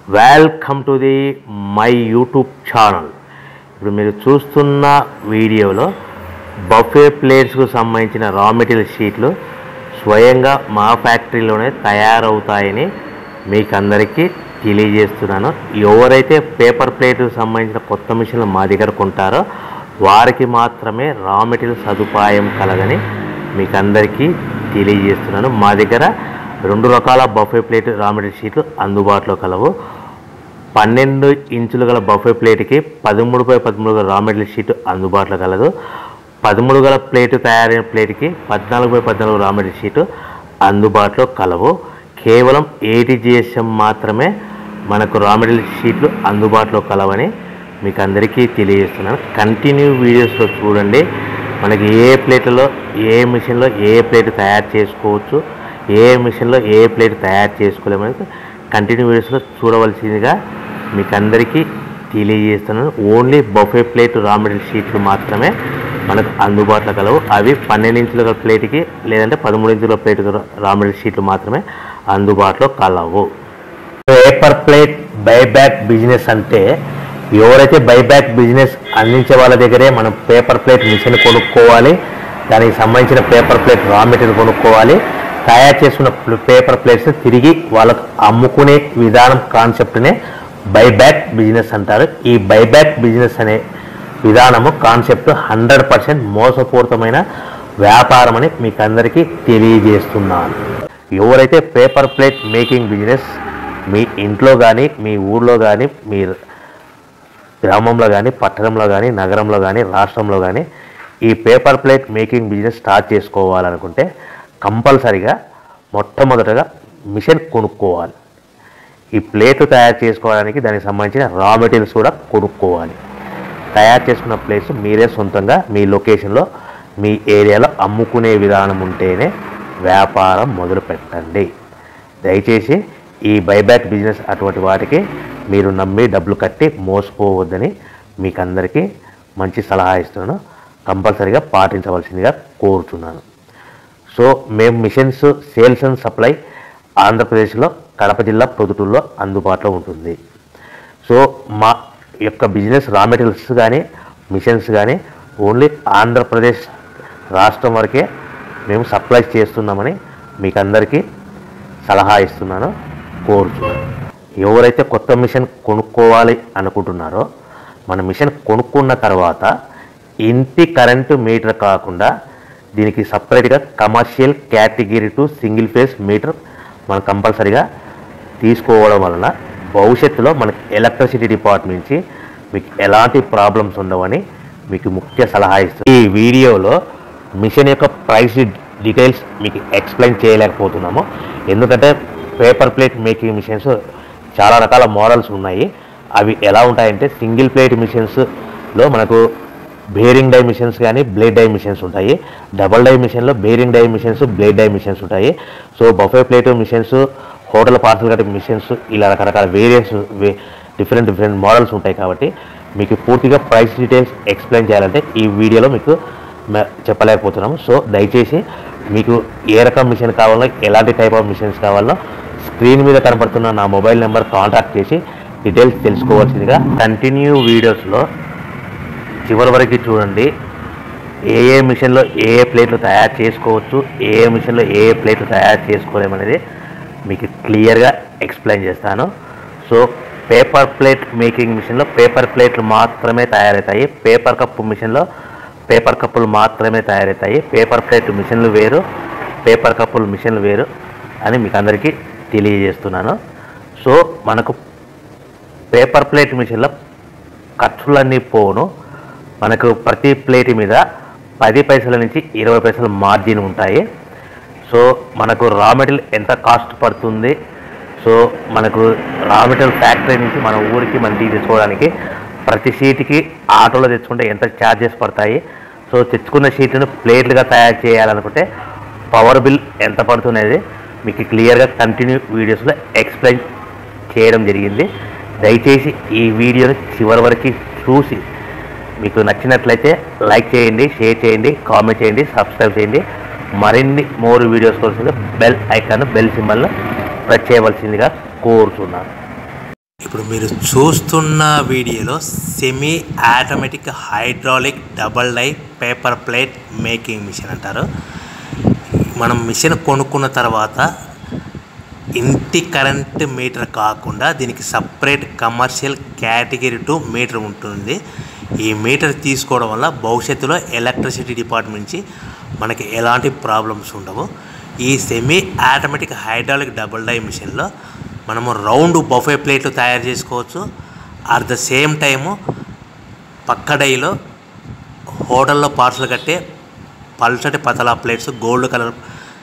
welcome to the my YouTube channel ఇప్పుడు మీరు చూస్తున్న వీడియోలో బఫే ప్లేట్స్కు సంబంధించిన రా మెటీరియల్ షీట్లు స్వయంగా మా ఫ్యాక్టరీలోనే తయారవుతాయని మీకు అందరికీ తెలియజేస్తున్నాను ఎవరైతే పేపర్ ప్లేట్కు సంబంధించిన కొత్త మిషన్లు మా దగ్గర కొంటారో వారికి మాత్రమే రా మెటీరియల్ సదుపాయం కలదని మీకు అందరికీ తెలియజేస్తున్నాను మా దగ్గర రెండు రకాల బఫే ప్లేట్ రా మెటీరియల్ షీట్లు అందుబాటులో కలవు పన్నెండు ఇంచులు గల బఫే ప్లేట్కి పదమూడు బై పదమూడు గల రా మెటీరియల్ షీట్ అందుబాటులో కలదు పదమూడు గల ప్లేట్ తయారైన ప్లేట్కి పద్నాలుగు బై పద్నాలుగు రా మెటీరియల్ షీట్ అందుబాటులో కలవు కేవలం ఏటీ జిఎస్ఎం మాత్రమే మనకు రా మెటీరియల్ షీట్లు అందుబాటులో కలవని మీకు అందరికీ తెలియజేస్తున్నాను కంటిన్యూ వీడియోస్లో చూడండి మనకి ఏ ప్లేట్లలో ఏ మిషన్లో ఏ ప్లేట్ తయారు చేసుకోవచ్చు ఏ మిషన్లో ఏ ప్లేట్ తయారు చేసుకోలేమని కంటిన్యూ వీడియోస్లో చూడవలసిందిగా మీకు అందరికీ తెలియజేస్తున్నాను only buffet plate raw material షీట్లు మాత్రమే మనకు అందుబాటులో కలవు అవి పన్నెండు ఇంచుల గల ప్లేట్కి లేదంటే పదమూడు ఇంచుల ప్లేట్ రా మెటీరియల్ షీట్లు మాత్రమే అందుబాటులో కలవు పేపర్ ప్లేట్ బైబ్యాక్ బిజినెస్ అంటే ఎవరైతే బైబ్యాక్ బిజినెస్ అందించే వాళ్ళ దగ్గరే మనం పేపర్ ప్లేట్ మిషన్ కొనుక్కోవాలి దానికి సంబంధించిన పేపర్ ప్లేట్ రా మెటీరియల్ కొనుక్కోవాలి తయారు చేసుకున్న ప్ల- పేపర్ ప్లేట్స్ తిరిగి వాళ్ళకు అమ్ముకునే విధానం కాన్సెప్ట్నే బైబ్యాక్ బిజినెస్ అంటారు ఈ బైబ్యాక్ బిజినెస్ అనే విధానము కాన్సెప్ట్ హండ్రెడ్ పర్సెంట్ మోసపూరితమైన వ్యాపారం అని మీకు అందరికీ తెలియజేస్తున్నాను ఎవరైతే పేపర్ ప్లేట్ మేకింగ్ బిజినెస్ మీ ఇంట్లో కానీ మీ ఊర్లో కానీ మీ గ్రామంలో కానీ పట్టణంలో కానీ నగరంలో కానీ రాష్ట్రంలో కానీ ఈ paper plate making business start చేసుకోవాలనుకుంటే కంపల్సరిగా మొట్టమొదటగా మిషన్ కొనుక్కోవాలి ఈ ప్లేట్ తయారు చేసుకోవడానికి దానికి సంబంధించిన రా మెటీరియల్స్ కూడా కొనుక్కోవాలి తయారు చేసుకున్న ప్లేస్ మీరే సొంతంగా మీ లొకేషన్లో మీ ఏరియాలో అమ్ముకునే విధానం ఉంటేనే వ్యాపారం మొదలు పెట్టండి దయచేసి ఈ బైబ్యాక్ బిజినెస్ అటువంటి వాటికి మీరు నమ్మి డబ్బులు కట్టి మోసపోవద్దని మీకు అందరికీ మంచి సలహా ఇస్తున్నాను కంపల్సరీగా పాటించవలసిందిగా కోరుతున్నాను సో మేము మిషన్స్ సేల్స్ అండ్ సప్లై ఆంధ్రప్రదేశ్లో కడప జిల్లా ప్రొద్దుటూరులో అందుబాటులో ఉంటుంది సో మా యొక్క బిజినెస్ రా మెటీరియల్స్ కానీ మిషన్స్ కానీ ఓన్లీ ఆంధ్రప్రదేశ్ రాష్ట్రం వరకే మేము సప్లై చేస్తున్నామని మీకు అందరికీ సలహా ఇస్తున్నాను కోరుచున్నాను ఎవరైతే కొత్త మిషన్ కొనుక్కోవాలి అనుకుంటున్నారో మన మిషన్ కొనుక్కున్న తర్వాత ఇంటి కరెంటు మీటర్ కాకుండా దీనికి సపరేట్గా commercial category two single phase meter మనం కంపల్సరీగా తీసుకోవడం వలన భవిష్యత్తులో మనకి ఎలక్ట్రిసిటీ డిపార్ట్మెంట్ నుంచి మీకు ఎలాంటి ప్రాబ్లమ్స్ ఉండవని మీకు ముఖ్య సలహా ఇస్తుంది ఈ వీడియోలో మిషన్ యొక్క ప్రైస్ డీటెయిల్స్ మీకు ఎక్స్ప్లెయిన్ చేయలేకపోతున్నాము ఎందుకంటే పేపర్ ప్లేట్ మేకింగ్ మిషన్స్ చాలా రకాల మోడల్స్ ఉన్నాయి అవి ఎలా ఉంటాయంటే సింగిల్ ప్లేట్ మిషన్స్లో మనకు బేరింగ్ డై మిషన్స్ కానీ బ్లేడ్ డై మిషన్స్ ఉంటాయి డబల్ డై మిషన్లో bearing die machines blade die machines ఉంటాయి so buffet plate machines hotel parcel కట్టే మిషన్స్ ఇలా రకరకాల వేరియంట్స్ డిఫరెంట్ డిఫరెంట్ మోడల్స్ ఉంటాయి కాబట్టి మీకు పూర్తిగా ప్రైస్ డీటెయిల్స్ ఎక్స్ప్లెయిన్ చేయాలంటే ఈ వీడియోలో మీకు మ- చెప్పలేకపోతున్నాము సో దయచేసి మీకు ఏ రకం మిషన్ కావాలో ఎలాంటి టైప్ ఆఫ్ మిషన్స్ కావాలో స్క్రీన్ మీద కనపడుతున్న నా మొబైల్ నెంబర్ కాంటాక్ట్ చేసి డీటెయిల్స్ తెలుసుకోవాల్సిందిగా కంటిన్యూ వీడియోస్లో చివరి వరకు చూడండి ఏ ఏ మిషన్లో ఏ ఏ ప్లేట్లు తయారు చేసుకోవచ్చు ఏ ఏ మిషన్లో ఏ ఏ ప్లేట్లు తయారు చేసుకోలేమనేది మీకు క్లియర్గా ఎక్స్ప్లెయిన్ చేస్తాను సో పేపర్ ప్లేట్ మేకింగ్ మిషన్లో పేపర్ ప్లేట్లు మాత్రమే తయారవుతాయి పేపర్ కప్పు మిషన్లో పేపర్ కప్పులు మాత్రమే తయారవుతాయి పేపర్ ప్లేట్ మిషన్లు వేరు పేపర్ కప్పులు మిషన్లు వేరు అని మీకు అందరికీ తెలియజేస్తున్నాను సో మనకు పేపర్ ప్లేట్ మిషన్లో ఖర్చులన్నీ పోను మనకు ప్రతి ప్లేట్ మీద పది పైసల నుంచి ఇరవై పైసల మార్జిన్ ఉంటాయి సో మనకు రా మెటీరియల్ ఎంత కాస్ట్ పడుతుంది సో మనకు రా మెటీరియల్ ఫ్యాక్టరీ నుంచి మన ఊరికి మన ఇంటికి తెచ్చుకోవడానికి ప్రతి షీట్కి ఆటోలో తెచ్చుకుంటే ఎంత ఛార్జెస్ పడతాయి సో తెచ్చుకున్న షీట్లను ప్లేట్లుగా తయారు చేయాలనుకుంటే పవర్ బిల్ ఎంత పడుతున్నది మీకు క్లియర్గా కంటిన్యూ వీడియోస్లో ఎక్స్ప్లెయిన్ చేయడం జరిగింది దయచేసి ఈ వీడియోని చివరి వరకు చూసి మీకు నచ్చినట్లయితే లైక్ చేయండి షేర్ చేయండి కామెంట్ చేయండి సబ్స్క్రైబ్ చేయండి మరిన్ని మోర్ వీడియోస్ కోసం బెల్ ఐకాన్ బెల్ సింబల్ను ప్రెస్ చేయవలసిందిగా కోరుతున్నాను ఇప్పుడు మీరు చూస్తున్న వీడియోలో semi automatic hydraulic double die paper plate making machine అంటారు మనం మిషన్ కొనుక్కున్న తర్వాత ఇంటి కరెంట్ మీటర్ కాకుండా దీనికి separate commercial category two meter ఉంటుంది ఈ మీటర్ తీసుకోవడం వల్ల భవిష్యత్తులో ఎలక్ట్రిసిటీ డిపార్ట్మెంట్ నుంచి మనకి ఎలాంటి ప్రాబ్లమ్స్ ఉండవు ఈ semi automatic hydraulic double die మిషన్లో మనము రౌండ్ బఫే ప్లేట్లు తయారు చేసుకోవచ్చు అట్ ద సేమ్ టైము పక్క డైలో హోటల్లో పార్సల్ కట్టే పల్చటి పతలా plates gold colour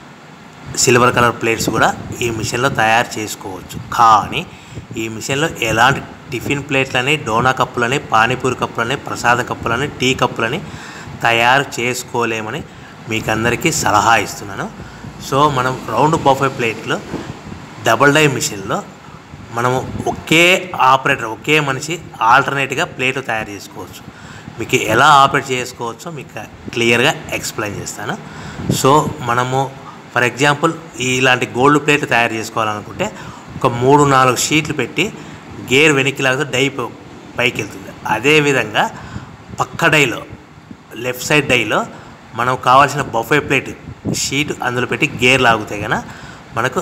silver colour plates కూడా ఈ మిషన్లో తయారు చేసుకోవచ్చు కానీ ఈ మిషన్లో ఎలాంటి టిఫిన్ ప్లేట్లని డోనా కప్పులని పానీపూరి కప్పులని ప్రసాద కప్పులని టీ కప్పులని తయారు చేసుకోలేమని మీకు అందరికీ సలహా ఇస్తున్నాను సో మనం రౌండ్ బఫే ప్లేట్లో డబల్ డై మిషన్లో మనము ఒకే ఆపరేటర్ ఒకే మనిషి ఆల్టర్నేట్గా ప్లేట్లు తయారు చేసుకోవచ్చు మీకు ఎలా ఆపరేట్ చేసుకోవచ్చో మీకు క్లియర్గా ఎక్స్ప్లెయిన్ చేస్తాను సో మనము ఫర్ ఎగ్జాంపుల్ ఇలాంటి గోల్డ్ ప్లేట్ తయారు చేసుకోవాలనుకుంటే ఒక మూడు నాలుగు షీట్లు పెట్టి గేర్ వెనక్కి లాగితే డై ప- పైకి వెళ్తుంది అదేవిధంగా పక్క డైలో లెఫ్ట్ సైడ్ డైలో మనం కావాల్సిన బఫే ప్లేట్ షీట్ అందులో పెట్టి గేర్ లాగితే కనుక మనకు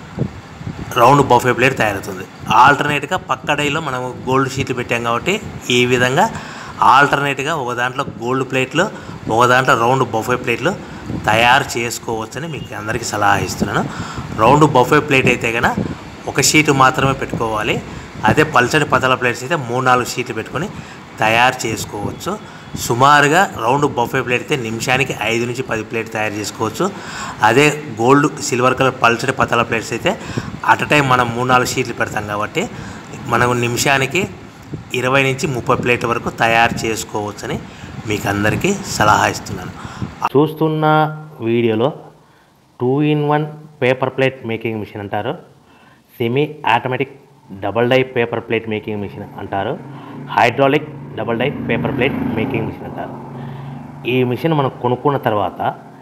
రౌండ్ బఫే ప్లేట్ తయారవుతుంది ఆల్టర్నేట్గా పక్క డైలో మనం గోల్డ్ షీట్లు పెట్టాం కాబట్టి ఈ విధంగా ఆల్టర్నేట్గా ఒక దాంట్లో గోల్డ్ ప్లేట్లు ఒక దాంట్లో రౌండ్ బఫే ప్లేట్లు తయారు చేసుకోవచ్చని మీకు అందరికీ సలహా ఇస్తున్నాను రౌండ్ బఫే ప్లేట్ అయితే కనుక ఒక షీటు మాత్రమే పెట్టుకోవాలి అదే పల్చడి పతల ప్లేట్స్ అయితే మూడు నాలుగు షీట్లు పెట్టుకొని తయారు చేసుకోవచ్చు సుమారుగా రౌండ్ బఫే ప్లేట్ అయితే నిమిషానికి ఐదు నుంచి పది ప్లేట్ తయారు చేసుకోవచ్చు అదే గోల్డ్ సిల్వర్ కలర్ పల్చడి పతల ప్లేట్స్ అయితే అట్ టైం మనం మూడు నాలుగు షీట్లు పెడతాం కాబట్టి మనం నిమిషానికి ఇరవై నుంచి ముప్పై ప్లేట్ల వరకు తయారు చేసుకోవచ్చని మీకు అందరికీ సలహా ఇస్తున్నాను చూస్తున్న వీడియోలో two in one paper plate making machine అంటారు semi automatic double die paper plate making machine అంటారు hydraulic double die paper plate making machine అంటారు ఈ మిషన్ మనం కొనుక్కున్న తర్వాత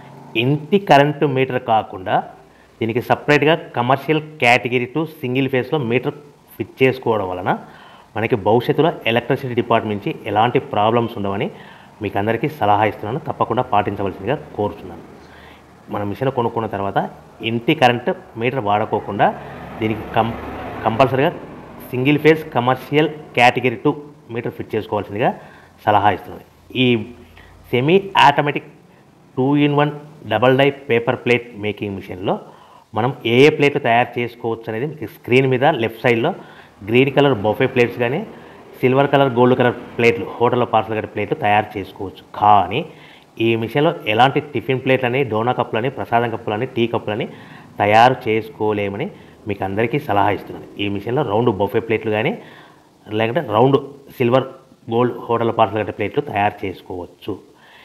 ఇంటి కరెంటు మీటర్ కాకుండా దీనికి సపరేట్గా కమర్షియల్ కేటగిరీ టు సింగిల్ ఫేస్లో మీటర్ ఫిట్ చేసుకోవడం వలన మనకి భవిష్యత్తులో ఎలక్ట్రిసిటీ డిపార్ట్మెంట్ నుంచి ఎలాంటి ప్రాబ్లమ్స్ ఉండవని మీకు అందరికీ సలహా ఇస్తున్నాను తప్పకుండా పాటించవలసిందిగా కోరుతున్నాను మన మిషన్ కొనుక్కున్న తర్వాత ఇంటి కరెంట్ మీటర్ వాడుకోకుండా దీనికి కం కంపల్సరీగా single phase commercial category two meter fit చేసుకోవాల్సిందిగా సలహా ఇస్తుంది ఈ semi automatic two in one double die paper plate making మిషన్లో మనం ఏ ఏ ప్లేట్లు తయారు చేసుకోవచ్చు అనేది మీకు స్క్రీన్ మీద లెఫ్ట్ సైడ్లో గ్రీన్ కలర్ బొఫే ప్లేట్స్ కానీ సిల్వర్ కలర్ గోల్డ్ కలర్ ప్లేట్లు హోటల్లో పార్సల్ కలర్ ప్లేట్లు తయారు చేసుకోవచ్చు కానీ ఈ మిషన్లో ఎలాంటి టిఫిన్ ప్లేట్లని డోనా కప్పులని ప్రసాదం కప్పులని టీ కప్పులని తయారు చేసుకోలేమని మీకు అందరికీ సలహా ఇస్తున్నాను ఈ మిషన్లో రౌండ్ బొఫే ప్లేట్లు కానీ లేకుంటే round silver gold hotel parcel కట్టే ప్లేట్లు తయారు చేసుకోవచ్చు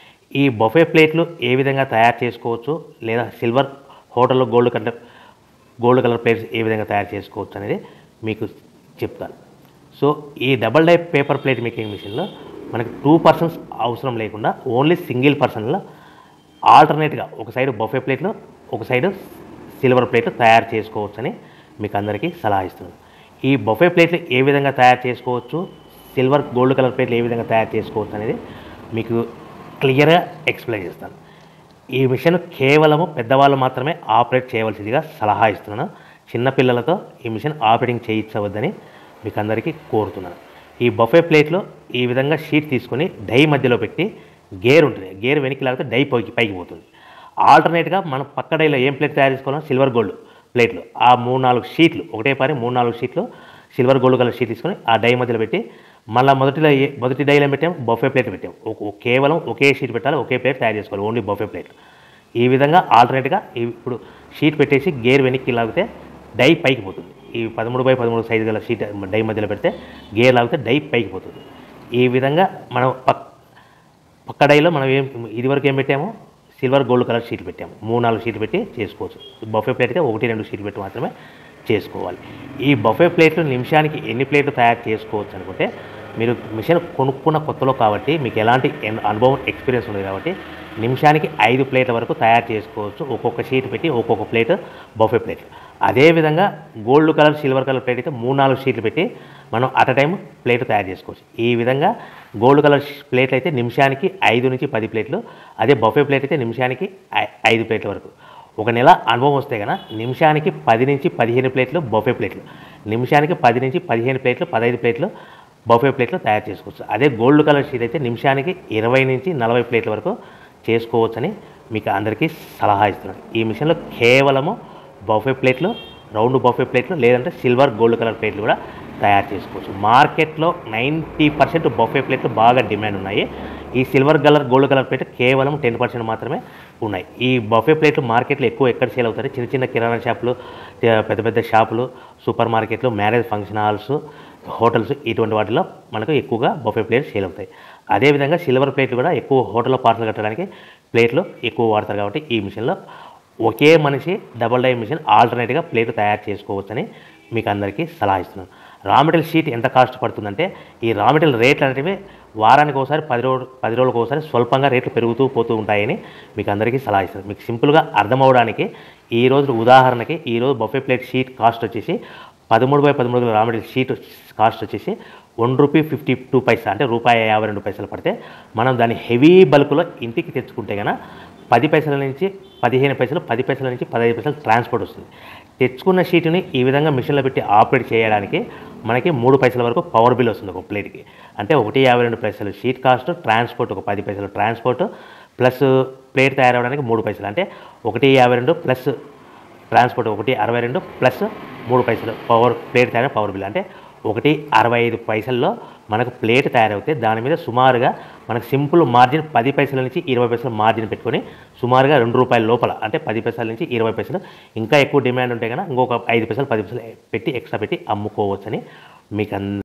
ఈ బొఫే ప్లేట్లు ఏ విధంగా తయారు చేసుకోవచ్చు లేదా సిల్వర్ హోటల్లో గోల్డ్ కంటే గోల్డ్ కలర్ ప్లేట్స్ ఏ విధంగా తయారు చేసుకోవచ్చు అనేది మీకు చెప్తాను సో ఈ double die paper plate making మిషన్లో మనకి టూ పర్సన్స్ అవసరం లేకుండా ఓన్లీ సింగిల్ పర్సన్లో ఆల్టర్నేట్గా ఒక సైడ్ బఫే ప్లేట్లు ఒక సైడ్ సిల్వర్ ప్లేట్లు తయారు చేసుకోవచ్చని మీకు అందరికీ సలహా ఇస్తున్నాను ఈ బఫే ప్లేట్లు ఏ విధంగా తయారు చేసుకోవచ్చు సిల్వర్ గోల్డ్ కలర్ ప్లేట్లు ఏ విధంగా తయారు చేసుకోవచ్చు అనేది మీకు క్లియర్గా ఎక్స్ప్లెయిన్ చేస్తాను ఈ మిషన్ కేవలము పెద్దవాళ్ళు మాత్రమే ఆపరేట్ చేయవలసిందిగా సలహా ఇస్తున్నాను చిన్నపిల్లలతో ఈ మిషన్ ఆపరేటింగ్ చేయించవద్దని మీకు అందరికీ కోరుతున్నాను ఈ బఫే ప్లేట్లో ఈ విధంగా షీట్ తీసుకొని డై మధ్యలో పెట్టి గేర్ ఉంటుంది గేర్ వెనక్కి లాగితే డై పైకి పైకి పోతుంది ఆల్టర్నేట్గా మనం పక్క డైలో ఏం ప్లేట్ తయారు చేసుకోవాలో సిల్వర్ గోల్డ్ ప్లేట్లు ఆ మూడు నాలుగు షీట్లు ఒకటే పారి మూడు నాలుగు షీట్లు సిల్వర్ గోల్డ్ కలర్ షీట్ తీసుకొని ఆ డై మధ్యలో పెట్టి మళ్ళీ మొదటిలో ఏ- మొదటి డైలో ఏం పెట్టాం బఫే ప్లేట్ పెట్టాం ఒక- కేవలం ఒకే షీట్ పెట్టాలి ఒకే ప్లేట్ తయారు చేసుకోవాలి ఓన్లీ బఫే ప్లేట్ ఈ విధంగా ఆల్టర్నేట్గా ఇప్పుడు షీట్ పెట్టేసి గేర్ వెనక్కి లాగితే డై పైకి పోతుంది ఈ పదమూడు బై పదమూడు సైజు గల షీట్ డై మధ్యలో పెడితే గేర్ లాగితే డై పైకి పోతుంది ఈ విధంగా మనం పక్ పక్క డైలో మనం ఏం ఇదివరకు ఏం పెట్టాము సిల్వర్ గోల్డ్ కలర్ షీట్లు పెట్టాము మూడు నాలుగు షీట్లు పెట్టి చేసుకోవచ్చు బఫే ప్లేట్ అయితే ఒకటి రెండు షీట్లు పెట్టి మాత్రమే చేసుకోవాలి ఈ బఫే ప్లేట్లు నిమిషానికి ఎన్ని ప్లేట్లు తయారు చేసుకోవచ్చు అనుకుంటే మీరు మిషన్ కొనుక్కున్న కొత్తలో కాబట్టి మీకు ఎలాంటి ఎన్- అనుభవం ఎక్స్పీరియన్స్ ఉంది కాబట్టి నిమిషానికి ఐదు ప్లేట్ల వరకు తయారు చేసుకోవచ్చు ఒక్కొక్క షీట్ పెట్టి ఒక్కొక్క ప్లేట్ బఫే ప్లేట్ అదేవిధంగా gold colour silver colour plate అయితే మూడు నాలుగు షీట్లు పెట్టి మనం అట్ టైం ప్లేట్ తయారు చేసుకోవచ్చు ఈ విధంగా గోల్డ్ కలర్ ప్లేట్ అయితే నిమిషానికి ఐదు నుంచి పది ప్లేట్లు అదే బఫే ప్లేట్ అయితే నిమిషానికి ఐ- ఐదు ప్లేట్ల వరకు ఒక నెల అనుభవం వస్తే కనుక నిమిషానికి పది నుంచి పదిహేను ప్లేట్లు బఫే ప్లేట్లు నిమిషానికి పది నుంచి పదిహేను ప్లేట్లు పదహైదు ప్లేట్లు బఫే ప్లేట్లు తయారు చేసుకోవచ్చు అదే గోల్డ్ కలర్ షీట్ అయితే నిమిషానికి ఇరవై నుంచి నలభై ప్లేట్ల వరకు చేసుకోవచ్చని మీకు అందరికీ సలహా ఇస్తున్నాను ఈ మిషన్లో కేవలము బఫే ప్లేట్లు రౌండ్ బఫే ప్లేట్లు లేదంటే సిల్వర్ గోల్డ్ కలర్ ప్లేట్లు కూడా తయారు చేసుకోవచ్చు మార్కెట్లో నైంటీ పర్సెంట్ బఫే ప్లేట్లు బాగా డిమాండ్ ఉన్నాయి ఈ silver colour gold colour plate కేవలం టెన్ పర్సెంట్ మాత్రమే ఉన్నాయి ఈ బఫే ప్లేట్లు మార్కెట్లో ఎక్కువ ఎక్కడ సేల్ అవుతాయి చిన్న చిన్న కిరాణా షాపులు తే- పెద్ద పెద్ద షాపులు సూపర్ మార్కెట్లు మ్యారేజ్ ఫంక్షన్ హాల్స్ హోటల్స్ ఇటువంటి వాటిలో మనకు ఎక్కువగా బఫే ప్లేట్స్ సేల్ అవుతాయి అదేవిధంగా సిల్వర్ ప్లేట్లు కూడా ఎక్కువ హోటల్లో పార్సల్ కట్టడానికి ప్లేట్లు ఎక్కువ వాడతారు కాబట్టి ఈ మిషన్లో ఒకే మనిషి డబల్ డై మిషన్ ఆల్టర్నేట్గా ప్లేట్ తయారు చేసుకోవచ్చని మీకు అందరికీ సలహా ఇస్తున్నాను రా మెటీరియల్ షీట్ ఎంత కాస్ట్ పడుతుందంటే ఈ రా మెటీరియల్ రేట్లు అనేటివి వారానికి ఒకసారి పది రోజు పది రోజులకు ఒకసారి స్వల్పంగా రేట్లు పెరుగుతూ పోతూ ఉంటాయని మీకు అందరికీ సలహా ఇస్తాను మీకు సింపుల్గా అర్థం అవడానికి ఈ రోజు ఉదాహరణకి ఈ రోజు బఫే ప్లేట్ షీట్ కాస్ట్ వచ్చేసి పదమూడు బై పదమూడు రా మెటీరియల్ షీట్ కాస్ట్ వచ్చేసి one rupee fifty two paisa అంటే రూపాయి యాభై రెండు పైసలు పడితే మనం దాన్ని హెవీ బల్క్లో ఇంటికి తెచ్చుకుంటే కనుక పది పైసల నుంచి పదిహేను పైసలు పది పైసల నుంచి పదహైదు పైసలు ట్రాన్స్పోర్ట్ వస్తుంది తెచ్చుకున్న షీట్ని ఈ విధంగా మిషన్లో పెట్టి ఆపరేట్ చేయడానికి మనకి మూడు పైసల వరకు పవర్ బిల్ వస్తుంది ఒక ప్లేట్కి అంటే ఒకటి యాభై రెండు పైసలు షీట్ కాస్ట్ ట్రాన్స్పోర్ట్ ఒక పది పైసలు ట్రాన్స్పోర్ట్ ప్లస్ ప్లేట్ తయారవడానికి మూడు పైసలు అంటే ఒకటి యాభై రెండు ప్లస్ ట్రాన్స్పోర్ట్ ఒకటి అరవై రెండు ప్లస్ మూడు పైసలు పవర్ ప్లేట్ తయారు పవర్ బిల్ అంటే ఒకటి అరవై ఐదు పైసల్లో మనకు ప్లేట్ తయారవుతే దాని మీద సుమారుగా మనకు సింపుల్ మార్జిన్ పది పైసల నుంచి ఇరవై పైసలు మార్జిన్ పెట్టుకొని సుమారుగా రెండు రూపాయల లోపల అంటే పది పైసల నుంచి ఇరవై పైసలు ఇంకా ఎక్కువ డిమాండ్ ఉంటే కనుక ఇంకొక ఐదు పైసలు పది పైసలు పెట్టి ఎక్స్ట్రా పెట్టి అమ్ముకోవచ్చని మీకు అంద